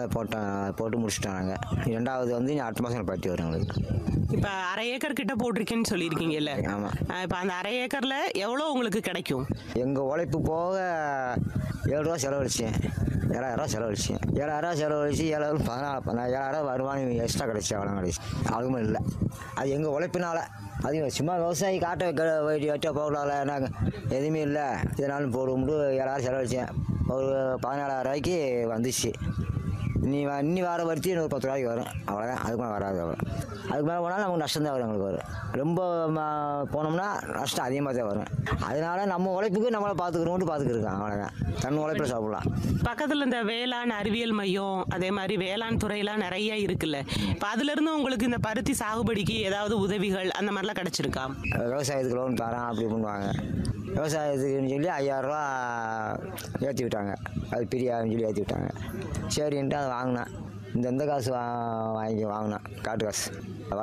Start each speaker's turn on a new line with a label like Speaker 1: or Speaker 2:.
Speaker 1: போட்டோம் போட்டு முடிச்சிட்டோம் நாங்கள் ரெண்டாவது வந்து இனி அடுத்த மாதம் பருத்தி வரும் எங்களுக்கு
Speaker 2: இப்போ அரை ஏக்கர் கிட்ட போட்டிருக்கேன்னு சொல்லியிருக்கீங்கல்ல
Speaker 1: ஆமாம்
Speaker 2: இப்போ அந்த அரை ஏக்கர்ல எவ்வளோ உங்களுக்கு கிடைக்கும்
Speaker 1: எங்கள் உழைப்பு போக ஏழு ரூபா செலவழிச்சேன் ஏழாயிரரூவா செலவழிச்சேன் ஏழாயிரரூவா செலவழிச்சு ஏழாயிரம் பதினாலு பதினாறு ஏழாயிரம் வருமானம் எக்ஸ்ட்ரா கிடச்சி அவ்வளோ கிடச்சி அதுவும் இல்லை அது எங்கள் உழைப்பினால அது சும்மா விவசாயி காட்ட வைக்க வெட்டி வெட்ட போகலாம்ல நாங்கள் எதுவுமே இல்லை இதனாலும் போடும்போது ஏழாயிரம் செலவழிச்சேன் ஒரு பதினாலாயிரம் ரூபாய்க்கு வந்துச்சு இன்னி வ- இன்னி வர வரைக்கும் இன்னொரு பத்து ரூபாய்க்கு வரும் அவ்வளோதான் அதுக்கு மேலே வராது அவ்வளோ அதுக்கு மேலே போனாலும் நமக்கு நஷ்டம் தான் வரும் எங்களுக்கு வரும் ரொம்ப ம- போனோம்னா நஷ்டம் அதிகமாக தான் வரும் அதனால நம்ம உழைப்புக்கு நம்மளை பார்த்துக்கிறோம்னு பார்த்துக்கிருக்கோம் அவ்வளோதான் தன் உழைப்பில் சாப்பிடலாம்
Speaker 2: பக்கத்தில் இந்த வேளாண் அறிவியல் மையம் அதே மாதிரி வேளாண் துறையெல்லாம் நிறைய இருக்குல்ல இப்போ அதுலேருந்து உங்களுக்கு இந்த பருத்தி சாகுபடிக்கு ஏதாவது உதவிகள் அந்த மாதிரிலாம் கிடைச்சிருக்கா
Speaker 1: விவசாயத்துக்கு லோன் தரேன் அப்படி பண்ணுவாங்க விவசாயத்துக்குன்னு சொல்லி ஐயாயிரரூவா ஏற்றி விட்டாங்க அது பிரியாதுன்னு சொல்லி ஏற்றி விட்டாங்க சரின்ட்டு அதை வாங்கினேன் இந்த இந்த காசு வா வாங்கி வாங்கினேன் காட்டு காசு